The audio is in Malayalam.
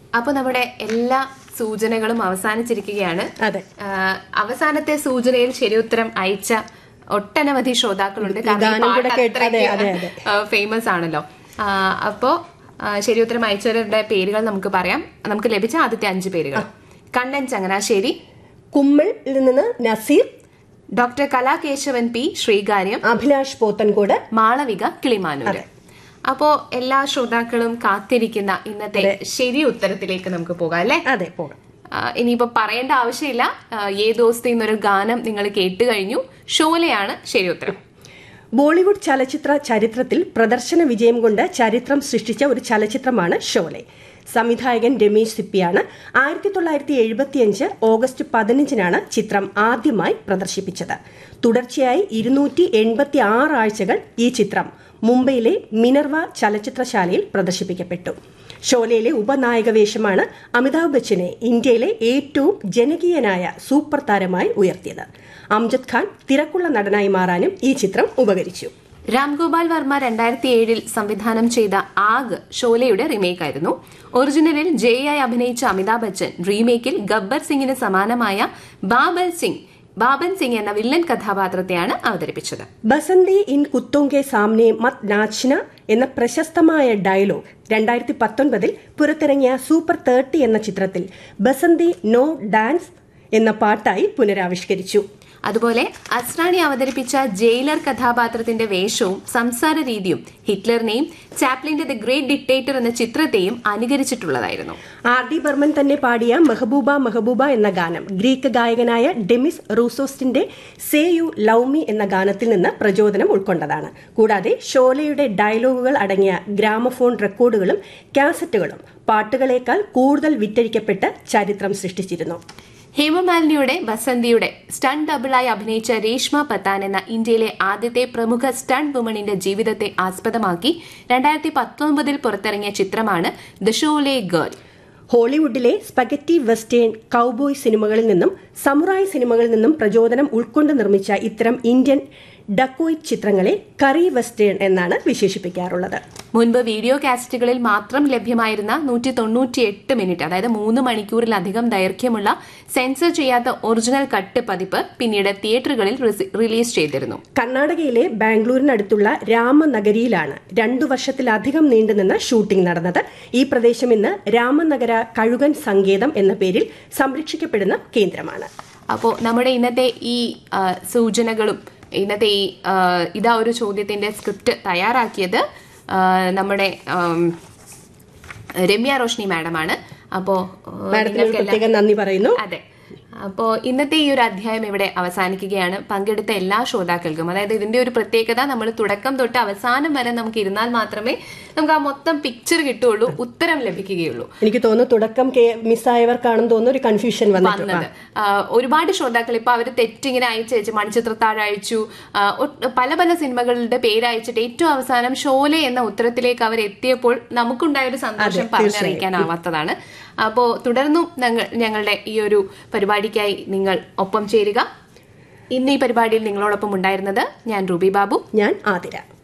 അപ്പൊ നമ്മുടെ എല്ലാ സൂചനകളും അവസാനിച്ചിരിക്കുകയാണ് അതെ ആ, അവസാനത്തെ സൂചനയിൽ ശരിയുത്തരം അയച്ച ഒട്ടനവധി ശ്രോതാക്കളുണ്ട് ഗാനം കൂടെ കേട്ട് അതെ, അതെ, അതെ. ഫേമസ് ആണല്ലോ ആ, അപ്പോ ആ, ശരിയുത്തരം അയച്ചവരുടെ പേരുകൾ നമുക്ക് പറയാം നമുക്ക് ലഭിച്ച ആദ്യത്തെ അഞ്ച് പേരുകൾ കണ്ണൻ ചങ്ങനാശ്ശേരി കുമ്മിളിൽ നിന്ന് നസീർ ഡോക്ടർ കലാകേശവൻ പി ശ്രീകാര്യം അഭിലാഷ് പോത്തൻകോട് മാളവിക കിളിമാനൂര് അപ്പോ എല്ലാ ശ്രോതാക്കളും കാത്തിരിക്കുന്ന ഇന്നത്തെ ശരി ഉത്തരത്തിലേക്ക് നമുക്ക് പോകാം അല്ലെ അതെ പോകാം ഇനിയിപ്പോ പറയേണ്ട ആവശ്യമില്ല ആ, ഏ ദോസ്തി എന്നൊരു ഗാനം നിങ്ങൾ കേട്ട് കഴിഞ്ഞു ഷോലയാണ് ശരി ഉത്തരം ബോളിവുഡ് ചലച്ചിത്ര ചരിത്രത്തിൽ പ്രദർശന വിജയം കൊണ്ട് ചരിത്രം സൃഷ്ടിച്ച ഒരു ചലച്ചിത്രമാണ് ഷോലെ സംവിധായകൻ രമേശ് സിപ്പിയാണ് ആയിരത്തി തൊള്ളായിരത്തി എഴുപത്തിയഞ്ച് ഓഗസ്റ്റ് പതിനഞ്ചിനാണ് ചിത്രം ആദ്യമായി പ്രദർശിപ്പിച്ചത് തുടർച്ചയായി ഇരുന്നൂറ്റി എൺപത്തി ആറ് ആഴ്ചകൾ ഈ ചിത്രം മുംബൈയിലെ മിനർവ ചലച്ചിത്രശാലയിൽ പ്രദർശിപ്പിക്കപ്പെട്ടു ഷോലയിലെ ഉപനായക വേഷമാണ് അമിതാഭ് ബച്ചനെ ഇന്ത്യയിലെ ഏറ്റവും ജനകീയനായ സൂപ്പർ താരമായി ഉയർത്തിയത് അംജദ് ഖാൻ തിരക്കുള്ള നടനായി മാറാനും ഈ ചിത്രം ഉപകരിച്ചു രാംഗോപാൽ വർമ്മ രണ്ടായിരത്തി ഏഴിൽ സംവിധാനം ചെയ്ത ആഗ് ഷോലയുടെ റീമേക്ക് ആയിരുന്നു ഒറിജിനലിൽ ജയായി അഭിനയിച്ച അമിതാഭ് ബച്ചൻ റീമേക്കിൽ ഗബ്ബർ സിംഗിന് സമാനമായ ബാബൽ സിംഗ് ബാബൻ സിംഗ് എന്ന വില്ലൻ കഥാപാത്രത്തെയാണ് അവതരിപ്പിച്ചത് ബസന്തി ഇൻ കുത്തോങ്കെ സാമ്നെ മത് നാച്ന എന്ന പ്രശസ്തമായ ഡയലോഗ് രണ്ടായിരത്തി പത്തൊൻപതിൽ പുറത്തിറങ്ങിയ സൂപ്പർ തേർട്ടി എന്ന ചിത്രത്തിൽ ബസന്തി നോ ഡാൻസ് എന്ന പാട്ടായി പുനരാവിഷ്കരിച്ചു അതുപോലെ അസ്രാണി അവതരിപ്പിച്ച ജയിലർ കഥാപാത്രത്തിന്റെ വേഷവും സംസാര രീതിയും ഹിറ്റ്ലറിനെയും ചാപ്ലിന്റെ ദ ഗ്രേറ്റ് ഡിക്റ്റേറ്റർ എന്ന ചിത്രത്തെയും അനുകരിച്ചിട്ടുള്ളതായിരുന്നു ആർ ഡി ബർമൻ തന്നെ പാടിയ മെഹബൂബ മെഹബൂബ എന്ന ഗാനം ഗ്രീക്ക് ഗായകനായ ഡെമിസ് റൂസോസ്റ്റിന്റെ സേ യു ലവ് മീ എന്ന ഗാനത്തിൽ നിന്ന് പ്രചോദനം ഉൾക്കൊണ്ടതാണ് കൂടാതെ ഷോലയുടെ ഡയലോഗുകൾ അടങ്ങിയ ഗ്രാമഫോൺ റെക്കോർഡുകളും കാസറ്റുകളും പാട്ടുകളേക്കാൾ കൂടുതൽ വിറ്റഴിക്കപ്പെട്ട് ചരിത്രം സൃഷ്ടിച്ചിരുന്നു ഹേമമാലിനിയുടെ ബസന്തിയുടെ സ്റ്റണ്ട് ഡബിളായി അഭിനയിച്ച രേഷ്മ പത്താൻ എന്ന ഇന്ത്യയിലെ ആദ്യത്തെ പ്രമുഖ സ്റ്റണ്ട് വുമണിന്റെ ജീവിതത്തെ ആസ്പദമാക്കി രണ്ടായിരത്തി പത്തൊമ്പതിൽ പുറത്തിറങ്ങിയ ചിത്രമാണ് ദ ഷോലെ ഗേൾ ഹോളിവുഡിലെ സ്പഗറ്റി വെസ്റ്റേൺ കൌബോയ് സിനിമകളിൽ നിന്നും സമുറായ് സിനിമകളിൽ നിന്നും പ്രചോദനം ഉൾക്കൊണ്ട് നിർമ്മിച്ച ഇത്തരം ഇന്ത്യൻ ഡക്കോയ് ചിത്രങ്ങളെ കറി വെസ്റ്റേൺ എന്നാണ് വിശേഷിപ്പിക്കാറുള്ളത് മുൻപ് വീഡിയോ കാസറ്റുകളിൽ മാത്രം ലഭ്യമായിരുന്ന നൂറ്റി തൊണ്ണൂറ്റിയെട്ട് മിനിറ്റ് അതായത് മൂന്ന് മണിക്കൂറിലധികം ദൈർഘ്യമുള്ള സെൻസർ ചെയ്യാത്ത ഒറിജിനൽ കട്ട് പതിപ്പ് പിന്നീട് തിയേറ്ററുകളിൽ റിസി- റിലീസ് ചെയ്തിരുന്നു കർണാടകയിലെ ബാംഗ്ലൂരിനടുത്തുള്ള രാമനഗരിയിലാണ് രണ്ടു വർഷത്തിലധികം നീണ്ടുനിന്ന ഷൂട്ടിംഗ് നടന്നത് ഈ പ്രദേശം ഇന്ന് രാമനഗര കഴുകൻ സങ്കേതം എന്ന പേരിൽ സംരക്ഷിക്കപ്പെടുന്ന കേന്ദ്രമാണ് അപ്പോൾ നമ്മുടെ ഇന്നത്തെ ഈ ആ, സൂചനകളും ഇന്നത്തെ ഈ ആ, ഇതാ ഒരു ചോദ്യത്തിന്റെ സ്ക്രിപ്റ്റ് തയ്യാറാക്കിയത് ആ, നമ്മുടെ ആം, രമ്യ റോഷ്നി മാഡമാണ് അപ്പോ മാഡത്തിന് ഒരു പ്രത്യേകം നന്ദി പറയുന്നു അതെ അപ്പോ ഇന്നത്തെ ഈ ഒരു അധ്യായം ഇവിടെ അവസാനിക്കുകയാണ് പങ്കെടുത്ത എല്ലാ ശ്രോതാക്കൾക്കും അതായത് ഇതിന്റെ ഒരു പ്രത്യേകത നമ്മൾ തുടക്കം തൊട്ട് അവസാനം വരെ നമുക്ക് ഇരുന്നാൽ മാത്രമേ നമുക്ക് ആ മൊത്തം പിക്ചർ കിട്ടുകയുള്ളൂ ഉത്തരം ലഭിക്കുകയുള്ളൂ എനിക്ക് തോന്നുന്നു തുടക്കം കേ- മിസ്സായവർക്കാണെന്ന് തോന്നുന്നു ഒരു കൺഫ്യൂഷൻ വന്നിട്ടുണ്ട് വന്നത് ആ, ഒരുപാട് ശ്രോതാക്കൾ ഇപ്പൊ അവര് തെറ്റിങ്ങനെ അയച്ചു അയച്ചു മണിച്ചിത്രത്താഴ് അയച്ചു ആ, ഒട്ട് പല പല സിനിമകളുടെ പേര് അയച്ചിട്ട് ഏറ്റവും അവസാനം ഷോലെ എന്ന ഉത്തരത്തിലേക്ക് അവർ എത്തിയപ്പോൾ നമുക്കുണ്ടായ ഒരു സന്തോഷം പറഞ്ഞറിയിക്കാനാവാത്തതാണ് അപ്പോ തുടർന്നും ഞങ്ങൾ ഞങ്ങളുടെ ഈ ഒരു പരിപാടിക്കായി നിങ്ങൾ ഒപ്പം ചേരുക ഇന്ന് ഈ പരിപാടിയിൽ നിങ്ങളോടൊപ്പം ഉണ്ടായിരുന്നത് ഞാൻ റൂബി ബാബു ഞാൻ ആതിര